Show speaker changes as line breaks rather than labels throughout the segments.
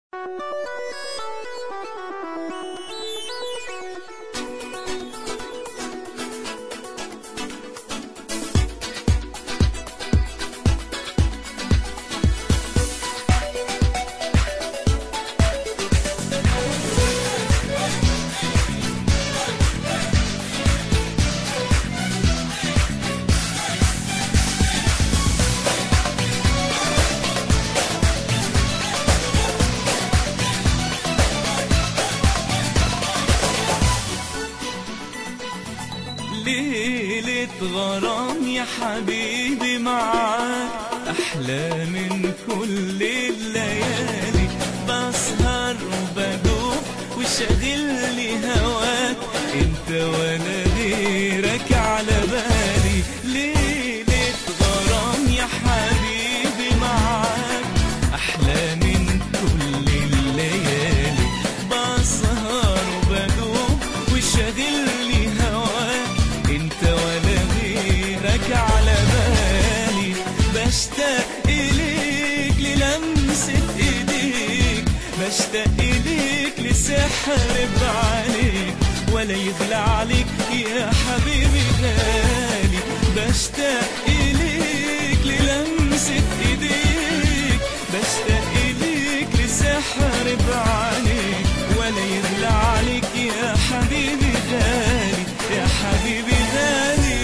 ليلة غرام يا حبيبي معاك أحلى من كل الليالي بسهر وبدوب وشاغلني هواك انت وانا غيرك على بالي ليلة غرام يا حبيبي معاك أحلى من كل الليالي بسهر وبدوب وشاغلني هواك انت ولا غيرك على بالي بشتاق اليك للمسة ايديك بشتاق اليك لسحر بعينيك ولا يغلى عليك يا حبيبي غالي بشتاق اليك للمسة ايديك بشتاق اليك لسحر بعينيك ولا يغلى عليك يا حبيبي غالي يا حبيبي غالي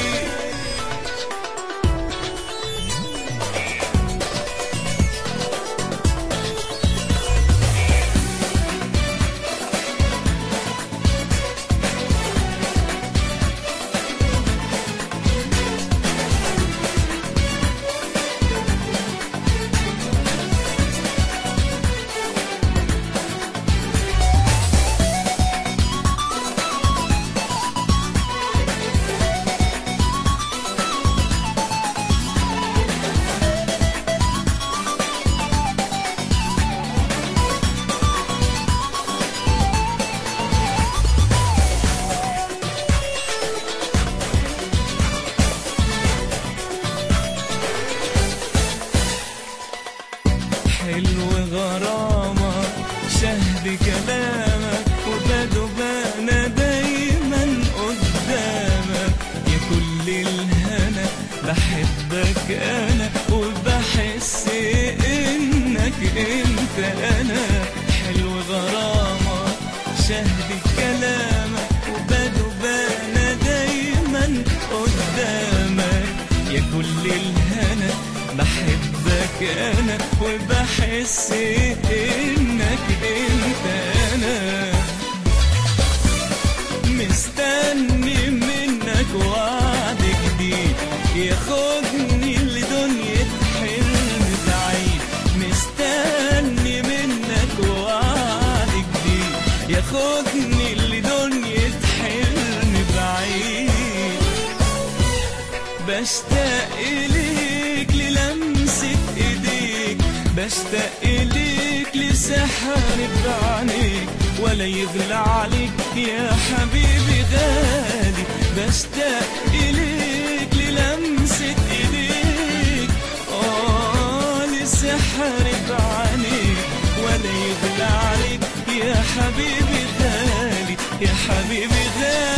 حلو غرامك شهد كلامك وبدوب انا دايما قدامك يا كل الهنا بحبك انا وبحس انك انت انا حلو غرامك شهد كلامك وبدوب انا دايما قدامك يا كل الهنا بحبك انا وبحس انك انت انا مستني منك وعد جديد ياخدني لدنيا حلم بعيد مستني منك وعد جديد ياخدني لدنيا حلم بعيد بشتاق إليك للمسة إيديك بشتاق إليك لسحر بعينيك ولا يغلى عليك يا حبيبي غالي بشتاق إليك للمسة إيديك آه لسحر بعينيك ولا يغلى عليك يا حبيبي غالي يا حبيبي غالي